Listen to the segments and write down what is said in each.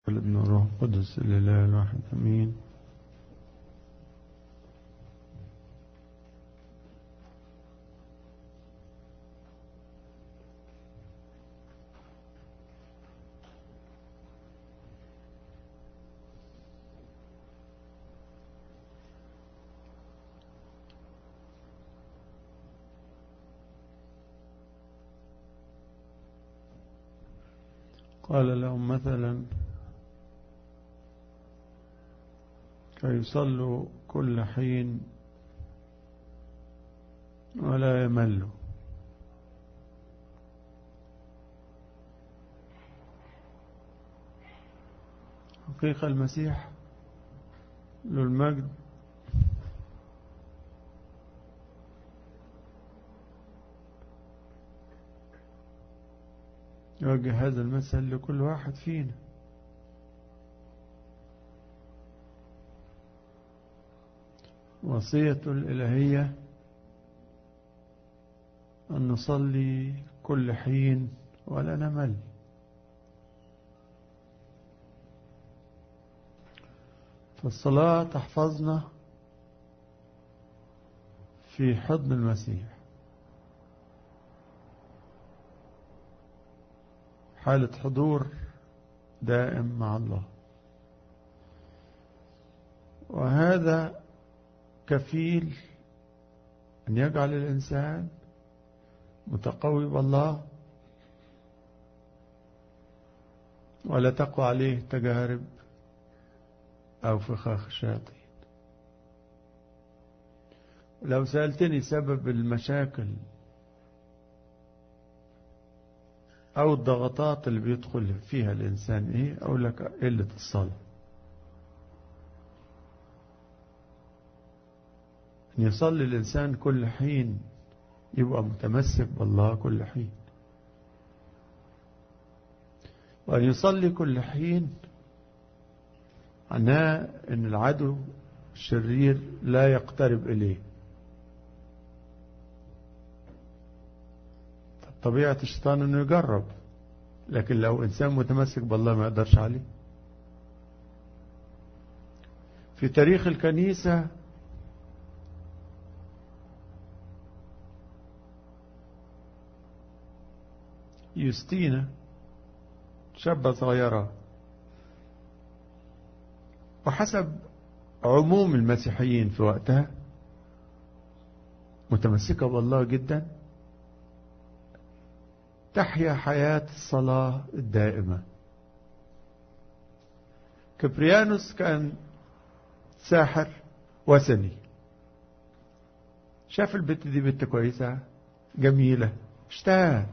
والابن الروح القدس الإله الواحد أمين قال لهم مثلا فيصلوا كل حين ولا يملوا حقيقة المسيح له المجد يوجه هذا المثل لكل واحد فينا وصية الإلهية أن نصلي كل حين ولا نمل فالصلاة تحفظنا في حضن المسيح حالة حضور دائم مع الله وهذا كفيل أن يجعل الإنسان متقوي بالله ولا تقوى عليه تجارب أو فخاخ الشياطين لو سألتني سبب المشاكل أو الضغطات اللي بيدخل فيها الإنسان إيه أقول لك قلة الصلاة أن يصلي الإنسان كل حين يبقى متمسك بالله كل حين وأن يصلي كل حين معناه أن العدو الشرير لا يقترب إليه طبيعة الشيطان أنه يجرب لكن لو إنسان متمسك بالله ما يقدرش عليه في تاريخ الكنيسة يوستينا شابة صغيرة وحسب عموم المسيحيين في وقتها متمسكة بالله جدا تحيا حياة الصلاة الدائمة كبريانوس كان ساحر وثني شاف البنت دي بنت كويسة جميلة اشتهى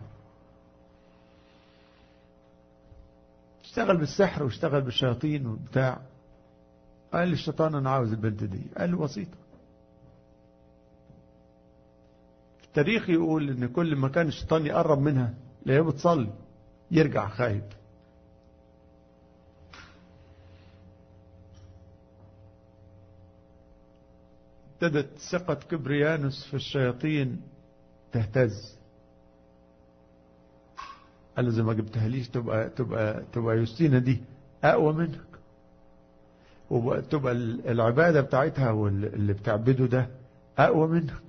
اشتغل بالسحر واشتغل بالشياطين وبتاع قال للشيطان انا عاوز البنت دي قال له بسيطة التاريخ يقول ان كل ما كان الشيطان يقرب منها لا بتصلي يرجع خايب ابتدت ثقة كبريانوس في الشياطين تهتز قال له زي ما جبتها ليش تبقى تبقى تبقى يوستينا دي اقوى منك وتبقى العبادة بتاعتها واللي بتعبده ده اقوى منك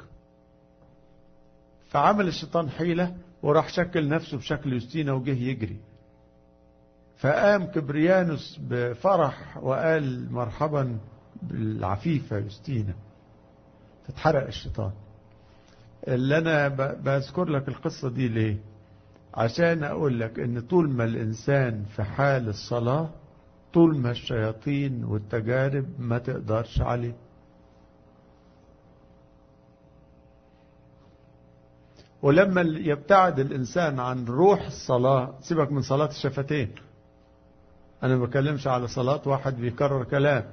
فعمل الشيطان حيلة وراح شكل نفسه بشكل يوستينا وجه يجري فقام كبريانوس بفرح وقال مرحبا بالعفيفة يوستينا فتحرق الشيطان اللي انا بذكر لك القصة دي ليه عشان أقول لك إن طول ما الإنسان في حال الصلاة طول ما الشياطين والتجارب ما تقدرش عليه ولما يبتعد الإنسان عن روح الصلاة سيبك من صلاة الشفتين أنا ما بكلمش على صلاة واحد بيكرر كلام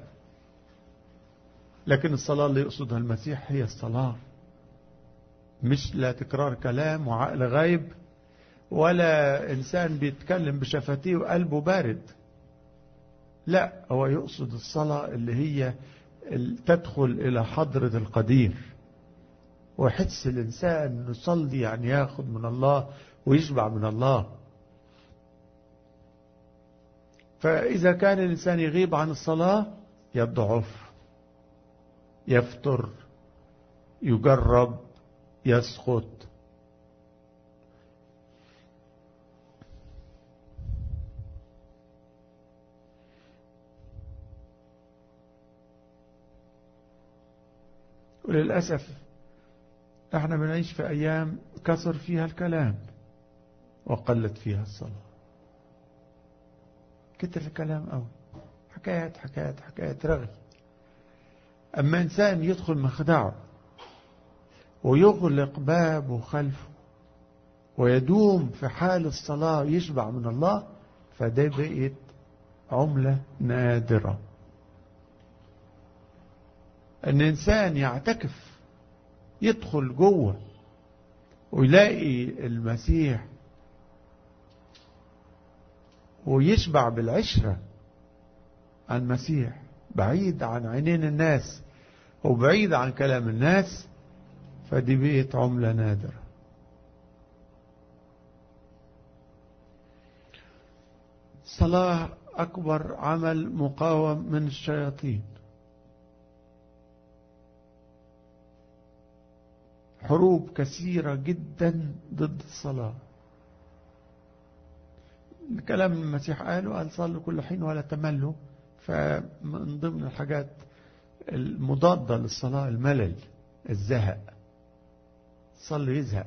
لكن الصلاة اللي يقصدها المسيح هي الصلاة مش لا تكرار كلام وعقل غايب ولا إنسان بيتكلم بشفتيه وقلبه بارد لا هو يقصد الصلاة اللي هي تدخل إلى حضرة القدير ويحس الإنسان يصلي يعني ياخد من الله ويشبع من الله فإذا كان الإنسان يغيب عن الصلاة يضعف يفتر يجرب يسقط وللأسف احنا بنعيش في أيام كثر فيها الكلام وقلت فيها الصلاة كتر الكلام قوي حكايات حكايات حكايات رغي أما إنسان يدخل مخدعه ويغلق بابه خلفه ويدوم في حال الصلاة يشبع من الله فده بقت عملة نادرة أن إنسان يعتكف يدخل جوه ويلاقي المسيح ويشبع بالعشرة عن المسيح بعيد عن عينين الناس وبعيد عن كلام الناس فدي بقت عملة نادرة صلاة أكبر عمل مقاوم من الشياطين حروب كثيرة جدا ضد الصلاة الكلام المسيح قاله قال صلوا كل حين ولا تملوا فمن ضمن الحاجات المضادة للصلاة الملل الزهق صلوا يزهق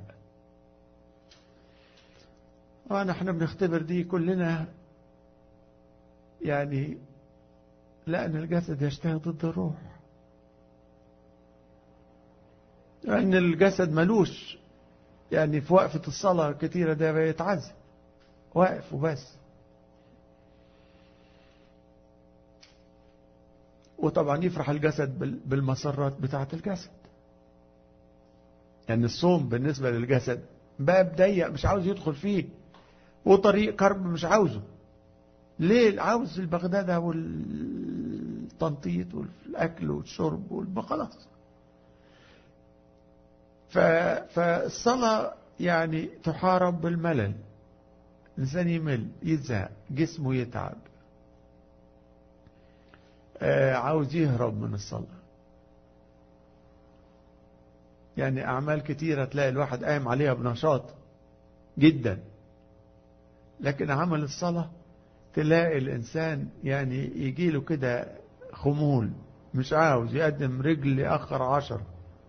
ونحن بنختبر دي كلنا يعني لأن الجسد يشتهي ضد الروح لأن الجسد ملوش يعني في وقفة الصلاة كتيرة ده بيتعذب واقف وبس وطبعا يفرح الجسد بالمسرات بتاعة الجسد يعني الصوم بالنسبة للجسد باب ضيق مش عاوز يدخل فيه وطريق كرب مش عاوزه ليه عاوز البغدادة والتنطيط والأكل والشرب والخلاص فالصلاة يعني تحارب بالملل الإنسان يمل يزهق جسمه يتعب آه عاوز يهرب من الصلاة يعني أعمال كتيرة تلاقي الواحد قايم عليها بنشاط جدا لكن عمل الصلاة تلاقي الإنسان يعني يجي له كده خمول مش عاوز يقدم رجل يأخر عشر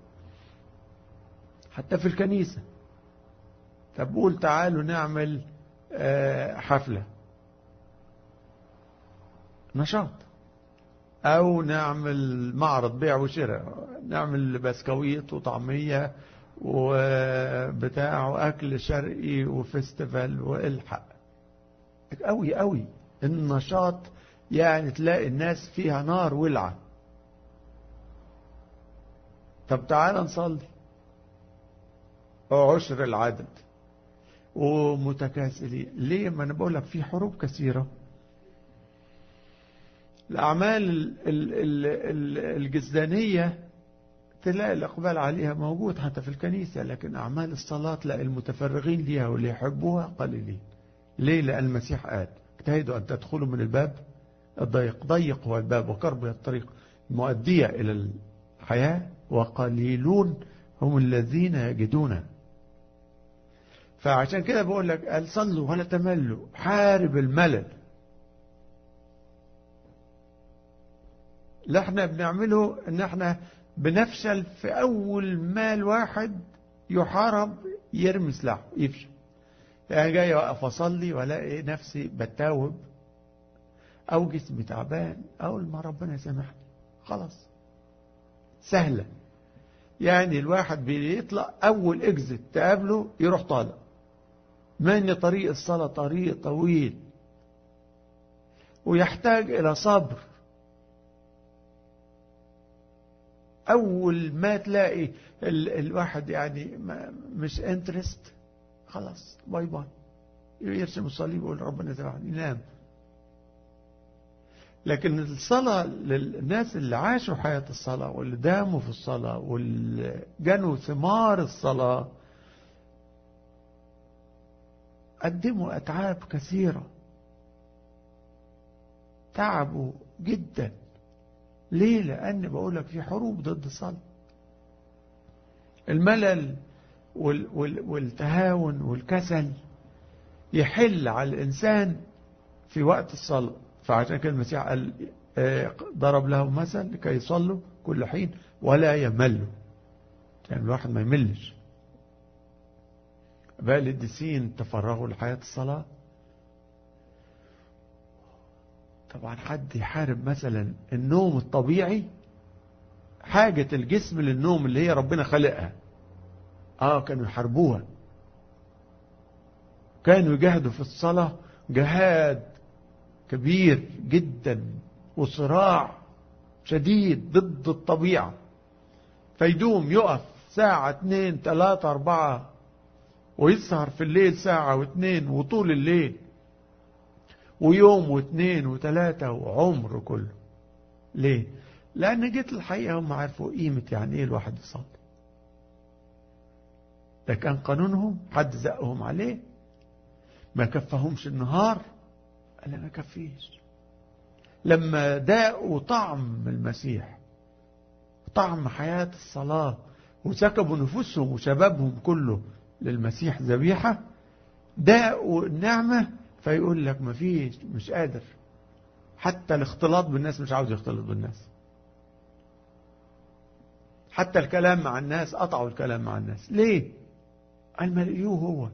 حتى في الكنيسة طب قول تعالوا نعمل حفلة نشاط أو نعمل معرض بيع وشراء نعمل بسكويت وطعمية وبتاع وأكل شرقي وفستيفال والحق قوي قوي النشاط يعني تلاقي الناس فيها نار ولعة طب تعال نصلي عشر العدد ومتكاسلين ليه ما انا بقول لك في حروب كثيرة الأعمال الجسدانية تلاقي الإقبال عليها موجود حتى في الكنيسة لكن أعمال الصلاة تلاقي المتفرغين ليها واللي يحبوها قليلين ليه لأن المسيح قال اجتهدوا أن تدخلوا من الباب الضيق ضيق هو الباب وقرب الطريق المؤدية إلى الحياة وقليلون هم الذين يجدونه فعشان كده بقول لك قال صلوا ولا تملوا حارب الملل اللي احنا بنعمله ان احنا بنفشل في اول ما الواحد يحارب يرمي سلاحه يفشل يعني جاي اقف اصلي والاقي نفسي بتاوب او جسمي تعبان اول ما ربنا يسامحني خلاص سهلة يعني الواحد بيطلع اول اكزت تقابله يروح طالع من طريق الصلاة طريق طويل ويحتاج إلى صبر أول ما تلاقي ال الواحد يعني مش انترست خلاص باي باي يرسم الصليب ويقول ربنا سامحني ينام لكن الصلاة للناس اللي عاشوا حياة الصلاة واللي داموا في الصلاة واللي جنوا ثمار الصلاة قدموا أتعاب كثيرة تعبوا جدا ليه لأن بقولك في حروب ضد الصلاة الملل وال وال والتهاون والكسل يحل على الإنسان في وقت الصلاة فعشان كده المسيح قال ضرب لهم مثل لكي يصلوا كل حين ولا يملوا يعني الواحد ما يملش بقى القديسين تفرغوا لحياة الصلاة طبعا حد يحارب مثلا النوم الطبيعي حاجة الجسم للنوم اللي هي ربنا خلقها اه كانوا يحاربوها كانوا يجاهدوا في الصلاة جهاد كبير جدا وصراع شديد ضد الطبيعة فيدوم يقف ساعة اتنين تلاتة اربعة ويسهر في الليل ساعة واتنين وطول الليل ويوم واثنين وثلاثة وعمر كله ليه لأن جيت الحقيقة هم عرفوا قيمة يعني إيه الواحد يصلي ده كان قانونهم حد زقهم عليه ما كفهمش النهار قال ما كفيش لما داقوا طعم المسيح طعم حياة الصلاة وسكبوا نفوسهم وشبابهم كله للمسيح ذبيحة داقوا النعمة فيقول لك ما فيش مش قادر حتى الاختلاط بالناس مش عاوز يختلط بالناس حتى الكلام مع الناس قطعوا الكلام مع الناس ليه قال ما لقيوه هو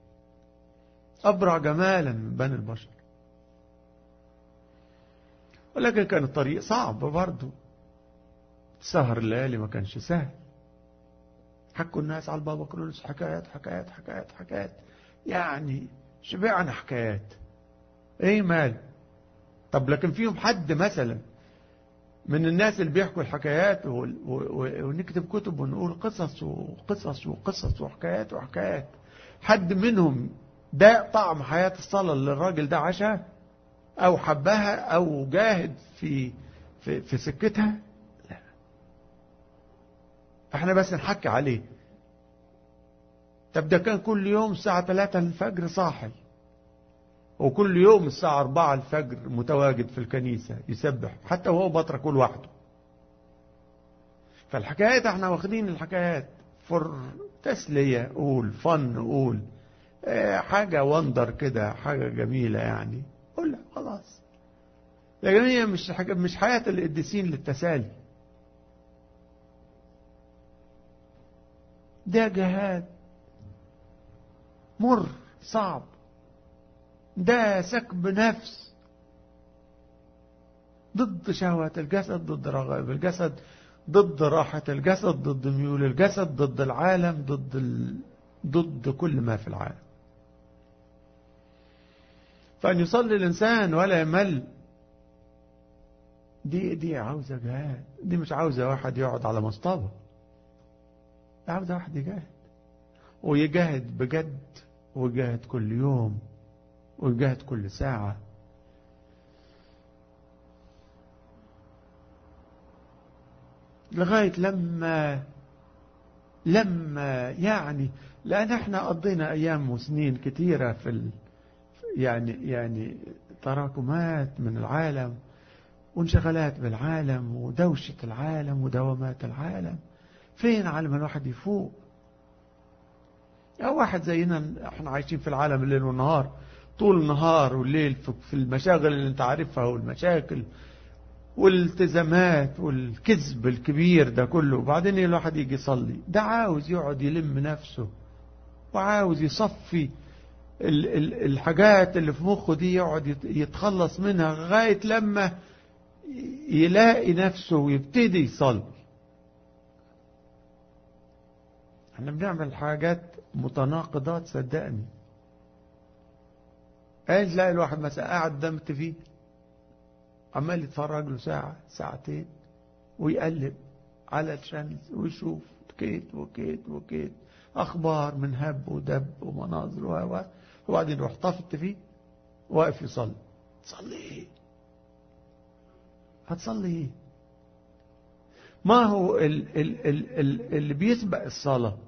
أبرع جمالا من بني البشر ولكن كان الطريق صعب برضه سهر الليالي ما كانش سهل حكوا الناس على البابا كرولوس حكايات حكايات حكايات حكايات يعني شبعنا حكايات ايه مال طب لكن فيهم حد مثلا من الناس اللي بيحكوا الحكايات ونكتب كتب ونقول قصص وقصص وقصص وحكايات وحكايات حد منهم ده طعم حياة الصلاة اللي الراجل ده عاشها او حبها او جاهد في في, في سكتها لا احنا بس نحكي عليه طب ده كان كل يوم الساعة 3 الفجر صاحي وكل يوم الساعة 4 الفجر متواجد في الكنيسة يسبح حتى وهو بطرك لوحده فالحكايات احنا واخدين الحكايات فر تسلية قول فن قول اه حاجة وندر كده حاجة جميلة يعني قول خلاص لكن هي مش حاجة مش حياة القديسين للتسالي ده جهاد مر صعب ده سكب نفس ضد شهوة الجسد ضد رغائب الجسد ضد راحة الجسد ضد ميول الجسد ضد العالم ضد ال... ضد كل ما في العالم فأن يصلي الإنسان ولا يمل دي دي عاوزة جهاد دي مش عاوزة واحد يقعد على مصطبة عاوزة واحد يجاهد ويجاهد بجد ويجاهد كل يوم ويجاهد كل ساعة لغاية لما لما يعني لأن احنا قضينا أيام وسنين كثيرة في ال يعني يعني تراكمات من العالم وانشغالات بالعالم ودوشة العالم ودوامات العالم فين على ما الواحد يفوق أو واحد زينا احنا عايشين في العالم الليل والنهار طول النهار والليل في المشاغل اللي انت عارفها والمشاكل والالتزامات والكذب الكبير ده كله وبعدين الواحد يجي يصلي ده عاوز يقعد يلم نفسه وعاوز يصفي ال ال الحاجات اللي في مخه دي يقعد يتخلص منها لغاية لما يلاقي نفسه ويبتدي يصلي احنا بنعمل حاجات متناقضات صدقني قال تلاقي الواحد مثلا قاعد قدام التفي عمال يتفرج له ساعة ساعتين ويقلب على الشانلز ويشوف كيت وكيت وكيت أخبار من هب ودب ومناظر و وبعدين يروح طافي التفي واقف يصلي تصلي ايه هتصلي ايه ما هو ال ال ال ال اللي بيسبق الصلاة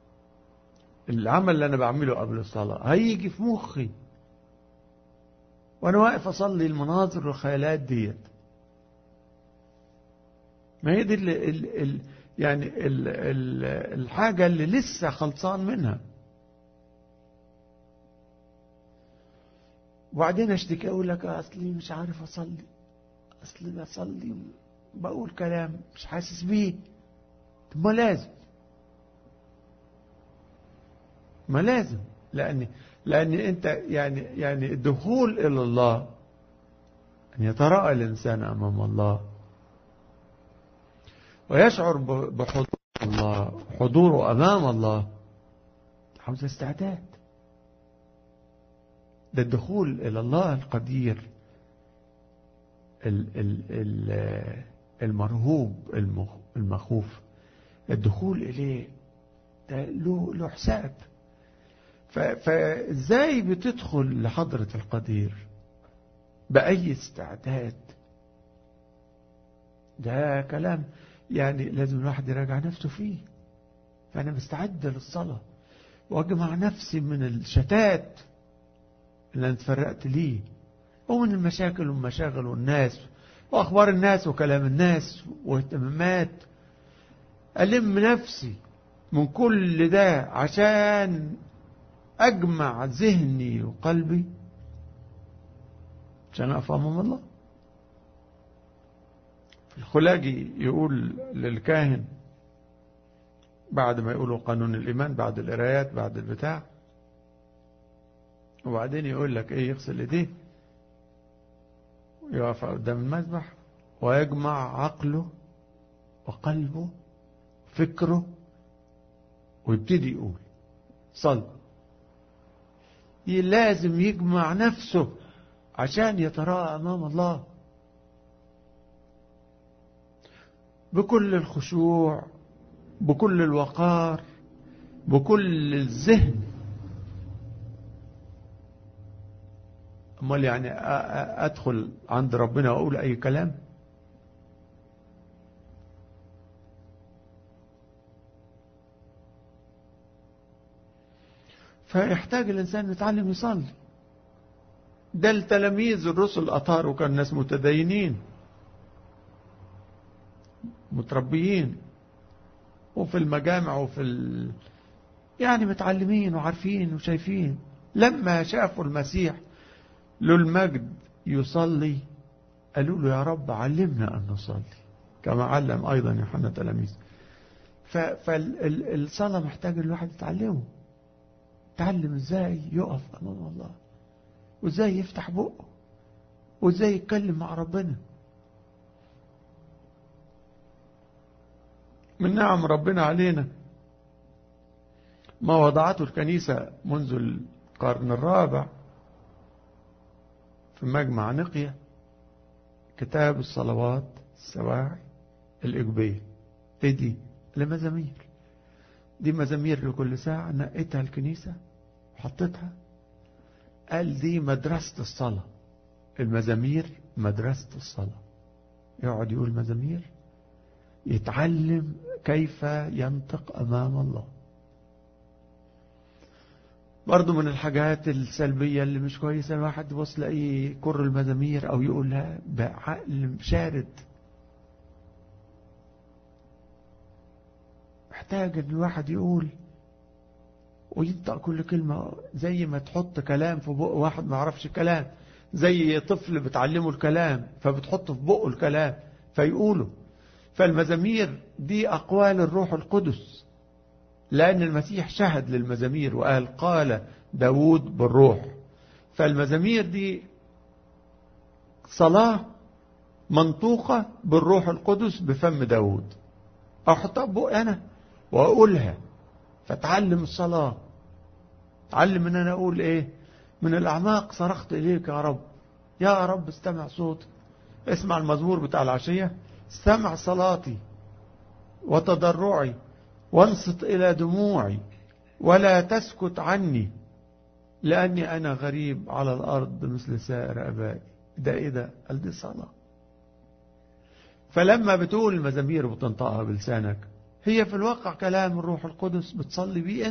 العمل اللي أنا بعمله قبل الصلاة هيجي في مخي وأنا واقف أصلي المناظر والخيالات ديت ما هي دي ال ال ال يعني ال ال الحاجة اللي لسه خلصان منها وبعدين اشتكي اقول لك اصلي مش عارف اصلي اصلي بصلي بقول كلام مش حاسس بيه طب ما لازم ما لازم لان لان انت يعني يعني الدخول الى الله ان يتراءى الانسان امام الله ويشعر بحضور الله حضوره امام الله عاوز استعداد ده الدخول إلى الله القدير المرهوب المخوف الدخول إليه ده له له حساب فازاي بتدخل لحضرة القدير بأي استعداد ده كلام يعني لازم الواحد يراجع نفسه فيه فأنا مستعد للصلاة وأجمع نفسي من الشتات اللي أنا اتفرقت ليه ومن المشاكل والمشاغل والناس وأخبار الناس وكلام الناس واهتمامات ألم نفسي من كل ده عشان أجمع ذهني وقلبي عشان أقف أمام الله الخلاجي يقول للكاهن بعد ما يقولوا قانون الإيمان بعد القرايات بعد البتاع وبعدين يقول لك ايه يغسل ايديه ويقف قدام المذبح ويجمع عقله وقلبه فكره ويبتدي يقول صل لازم يجمع نفسه عشان يتراءى امام الله بكل الخشوع بكل الوقار بكل الذهن امال يعني ادخل عند ربنا واقول اي كلام فيحتاج الانسان يتعلم يصلي ده التلاميذ الرسل اطهروا كان ناس متدينين متربيين وفي المجامع وفي ال... يعني متعلمين وعارفين وشايفين لما شافوا المسيح له المجد يصلي قالوا له يا رب علمنا أن نصلي كما علم أيضا يوحنا تلاميذ فالصلاة محتاج الواحد يتعلمه يتعلم ازاي يقف أمام الله وازاي يفتح بقه وازاي يتكلم مع ربنا من نعم ربنا علينا ما وضعته الكنيسة منذ القرن الرابع في مجمع نقية كتاب الصلوات السواعي الإجبية ايه دي لمزامير دي مزامير لكل ساعة نقيتها الكنيسة وحطيتها قال دي مدرسة الصلاة المزامير مدرسة الصلاة يقعد يقول مزامير يتعلم كيف ينطق أمام الله برضو من الحاجات السلبية اللي مش كويسة الواحد يبص لأي كر المزامير أو يقولها بعقل شارد محتاج ان الواحد يقول وينطق كل كلمة زي ما تحط كلام في بق واحد ما يعرفش كلام زي طفل بتعلمه الكلام فبتحط في بقه الكلام فيقوله فالمزامير دي أقوال الروح القدس لأن المسيح شهد للمزامير وقال قال داود بالروح فالمزامير دي صلاة منطوقة بالروح القدس بفم داود أحطها بقى أنا وأقولها فتعلم الصلاة تعلم ان انا اقول ايه من الاعماق صرخت اليك يا رب يا رب استمع صوتي اسمع المزمور بتاع العشية استمع صلاتي وتضرعي وانصت إلى دموعي ولا تسكت عني لأني أنا غريب على الأرض مثل سائر أبائي ده إيه ده قال دي صلاة فلما بتقول المزامير وتنطقها بلسانك هي في الواقع كلام الروح القدس بتصلي بيه أنت. فتتعلم كيف تكون الصلاة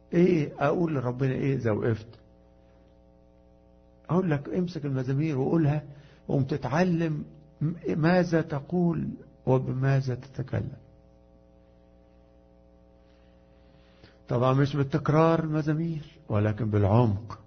ايه اقول لربنا ايه اذا وقفت اقول لك امسك المزامير وقولها وقوم تتعلم ماذا تقول وبماذا تتكلم طبعا مش بالتكرار المزامير ولكن بالعمق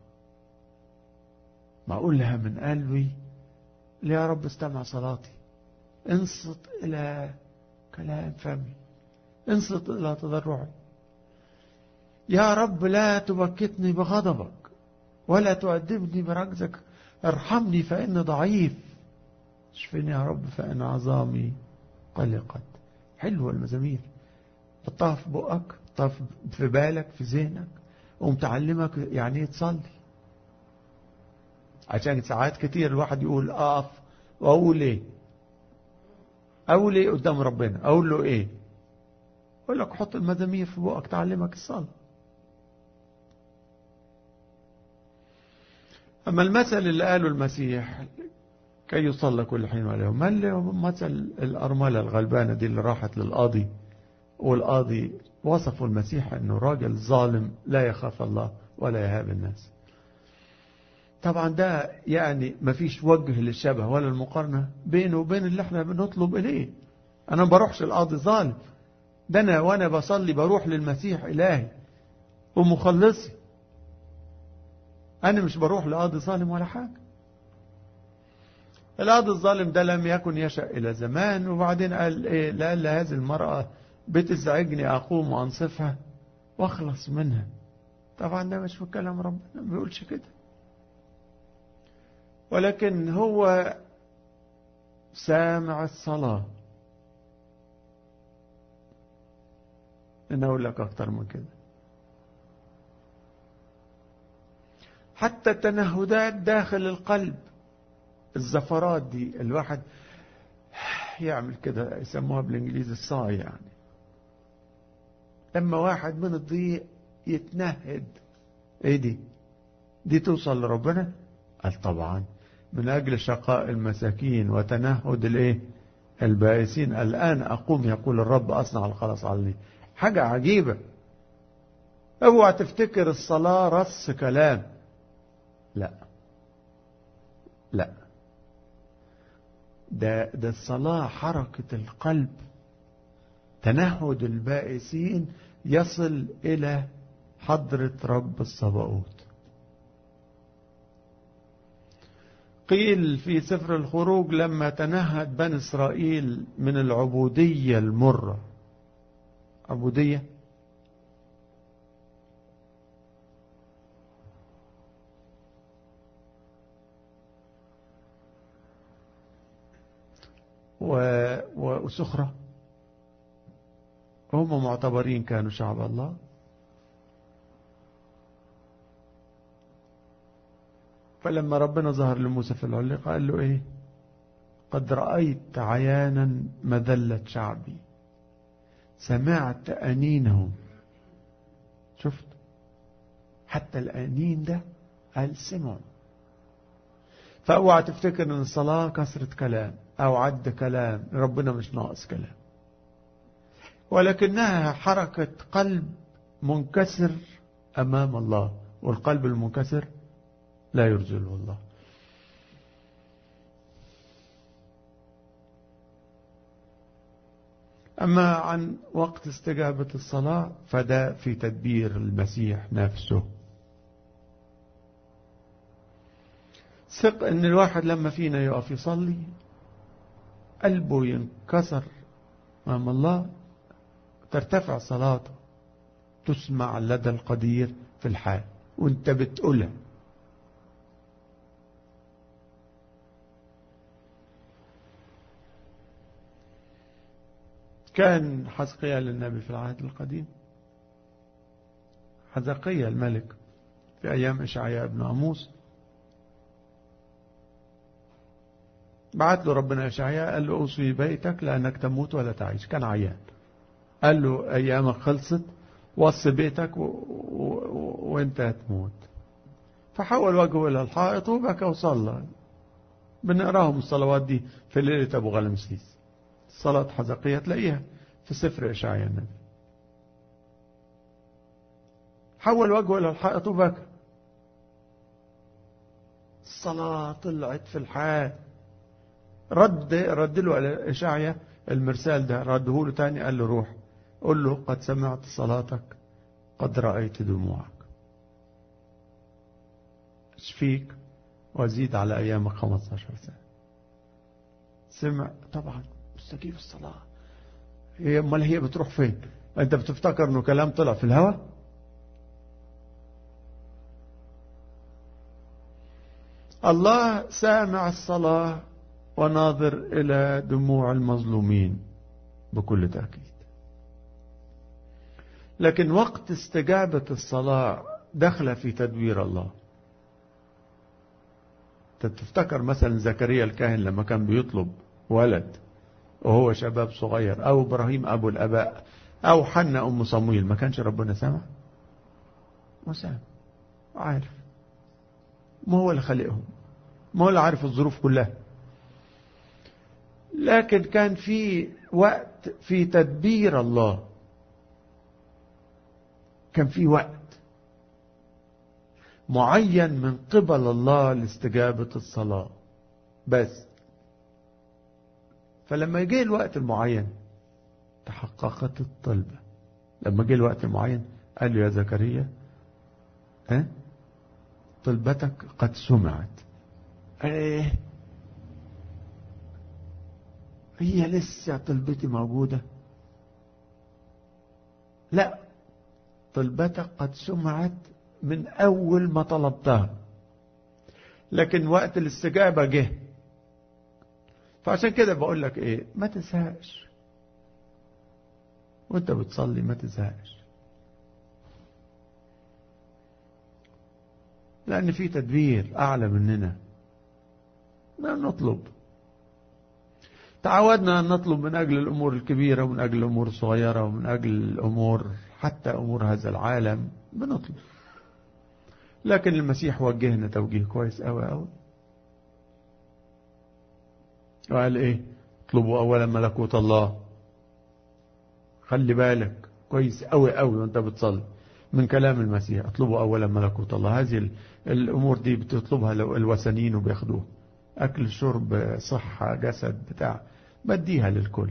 ما أقولها من قلبي يا رب استمع صلاتي انصت إلى كلام فمي انصت إلى تضرعي يا رب لا تبكتني بغضبك ولا تؤدبني برجزك ارحمني فإن ضعيف اشفني يا رب فإن عظامي قلقت حلوة المزامير حطها في بقك حطها في بالك في ذهنك ومتعلمك يعني ايه تصلي عشان ساعات كتير الواحد يقول اقف واقول ايه اقول ايه قدام ربنا اقول له ايه اقول لك حط المزامير في بقك تعلمك الصلاه أما المثل اللي قاله المسيح كي يصلى كل حين واليوم ما اللي هو مثل الأرملة الغلبانة دي اللي راحت للقاضي والقاضي وصفوا المسيح أنه راجل ظالم لا يخاف الله ولا يهاب الناس طبعا ده يعني ما فيش وجه للشبه ولا المقارنة بينه وبين اللي احنا بنطلب إليه أنا ما بروحش القاضي ظالم ده أنا وأنا بصلي بروح للمسيح إلهي ومخلصي أنا مش بروح لقاضي ظالم ولا حاجة القاضي الظالم ده لم يكن يشأ إلى زمان وبعدين قال إيه لأن هذه المرأة بتزعجني أقوم وأنصفها واخلص منها طبعا ده مش في كلام ربنا ما بيقولش كده ولكن هو سامع الصلاة أنا أقول لك أكتر من كده حتى التنهدات داخل القلب الزفرات دي الواحد يعمل كده يسموها بالانجليزي الصاي يعني لما واحد من الضيق يتنهد ايه دي دي توصل لربنا قال طبعا من اجل شقاء المساكين وتنهد الايه البائسين الان اقوم يقول الرب اصنع الخلاص علي حاجة عجيبة اوعى تفتكر الصلاة رص كلام لا لا ده ده الصلاة حركة القلب تنهد البائسين يصل إلى حضرة رب الصباؤوت قيل في سفر الخروج لما تنهد بني إسرائيل من العبودية المرة عبودية وسخرة هم معتبرين كانوا شعب الله فلما ربنا ظهر لموسى في العلقة قال له ايه قد رأيت عيانا مذلة شعبي سمعت أنينهم شفت حتى الأنين ده قال سمعوا فاوعى تفتكر ان الصلاة كثرة كلام او عد كلام ربنا مش ناقص كلام ولكنها حركة قلب منكسر امام الله والقلب المنكسر لا يرجله الله أما عن وقت استجابة الصلاة فده في تدبير المسيح نفسه ثق ان الواحد لما فينا يقف يصلي قلبه ينكسر امام الله ترتفع صلاته تسمع لدى القدير في الحال وانت بتقولها كان حزقيا للنبي في العهد القديم حزقيا الملك في أيام إشعياء بن عموس بعت له ربنا إشعياء قال له أوصي بيتك لأنك تموت ولا تعيش كان عيان قال له أيامك خلصت وصي بيتك و... و... وانت هتموت فحول وجهه إلى الحائط وبكى وصلى بنقراهم الصلوات دي في ليلة أبو غلمسيس صلاة حزقية تلاقيها في سفر إشعياء النبي حول وجهه إلى الحائط وبكى الصلاة طلعت في الحال رد رد له على إشعيا المرسال ده رده له تاني قال له روح قل له قد سمعت صلاتك قد رأيت دموعك اشفيك وزيد على أيامك 15 سنة سمع طبعا مستجيب الصلاة هي امال هي بتروح فين انت بتفتكر انه كلام طلع في الهواء الله سامع الصلاة وناظر إلى دموع المظلومين بكل تأكيد لكن وقت استجابة الصلاة دخل في تدبير الله تفتكر مثلا زكريا الكاهن لما كان بيطلب ولد وهو شباب صغير أو إبراهيم أبو الأباء أو حنا أم صمويل ما كانش ربنا سامع ما سامع عارف ما هو اللي خلقهم ما هو اللي عارف الظروف كلها لكن كان في وقت في تدبير الله كان في وقت معين من قبل الله لاستجابة الصلاة بس فلما جه الوقت المعين تحققت الطلبة لما جه الوقت المعين قال له يا زكريا ها طلبتك قد سمعت ايه هي لسه طلبتي موجودة لا طلبتك قد سمعت من أول ما طلبتها لكن وقت الاستجابة جه فعشان كده بقول لك ايه ما تزهقش وانت بتصلي ما تزهقش لأن في تدبير أعلى مننا ما نطلب تعودنا أن نطلب من أجل الأمور الكبيرة ومن أجل الأمور الصغيرة ومن أجل الأمور حتى أمور هذا العالم بنطلب لكن المسيح وجهنا توجيه كويس أوي أوي وقال إيه اطلبوا أولا ملكوت الله خلي بالك كويس أوي أوي وانت بتصلي من كلام المسيح اطلبوا أولا ملكوت الله هذه الأمور دي بتطلبها الوثنيين وبياخدوها أكل شرب صحة جسد بتاع بديها للكل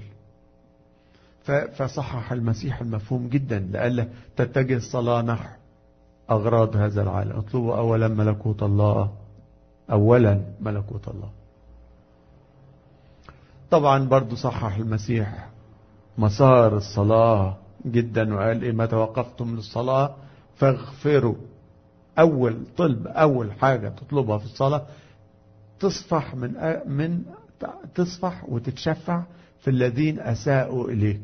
فصحح المسيح المفهوم جدا لألا تتجه الصلاة نحو أغراض هذا العالم اطلبوا أولا ملكوت الله أولا ملكوت الله طبعا برضو صحح المسيح مسار الصلاة جدا وقال إيه ما توقفتم للصلاة فاغفروا أول طلب أول حاجة تطلبها في الصلاة تصفح من من تصفح وتتشفع في الذين أساءوا إليك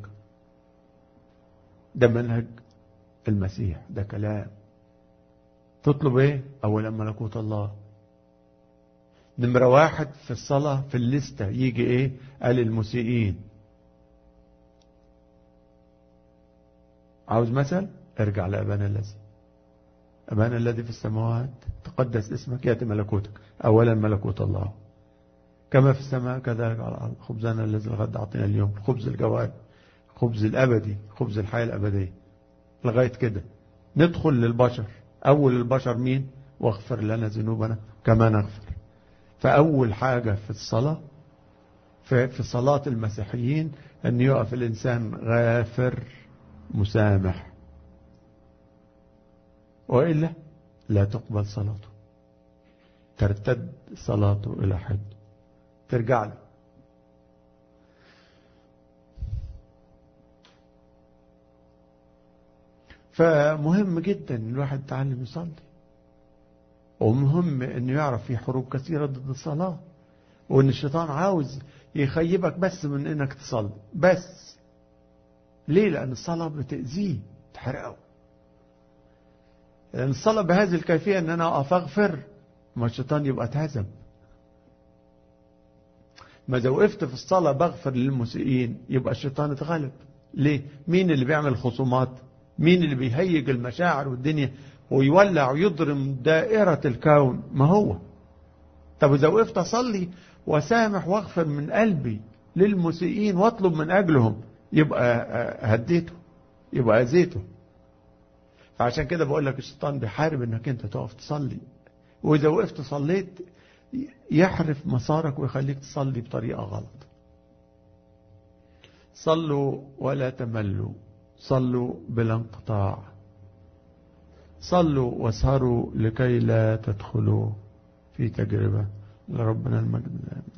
ده منهج المسيح ده كلام تطلب ايه اولا ملكوت الله نمرة واحد في الصلاة في الليستة يجي ايه قال المسيئين عاوز مثل ارجع لأبانا الذي أبانا الذي في السماوات تقدس اسمك يأتي ملكوتك أولا ملكوت الله كما في السماء كذلك على الأرض خبزنا الذي الغد أعطينا اليوم خبز الجواد خبز الأبدي خبز الحياة الأبدية لغاية كده ندخل للبشر أول البشر مين واغفر لنا ذنوبنا كما نغفر فأول حاجة في الصلاة في صلاة المسيحيين أن يقف الإنسان غافر مسامح وإلا لا تقبل صلاته ترتد صلاته إلى حد ترجع له فمهم جدا الواحد يتعلم يصلي ومهم انه يعرف في حروب كثيرة ضد الصلاة وان الشيطان عاوز يخيبك بس من انك تصلي بس ليه لان الصلاة بتأذيه تحرقه لان الصلاة بهذه الكيفية ان انا اقف اغفر ما الشيطان يبقى اتهزم ما اذا وقفت في الصلاة بغفر للمسيئين يبقى الشيطان اتغلب ليه مين اللي بيعمل خصومات مين اللي بيهيج المشاعر والدنيا ويولع ويضرم دائرة الكون ما هو طب إذا وقفت أصلي وسامح واغفر من قلبي للمسيئين واطلب من أجلهم يبقى هديته يبقى أذيته فعشان كده بقول لك الشيطان بيحارب انك انت تقف تصلي واذا وقفت صليت يحرف مسارك ويخليك تصلي بطريقة غلط صلوا ولا تملوا صلوا بلا انقطاع صلوا واسهروا لكي لا تدخلوا في تجربة لربنا المجد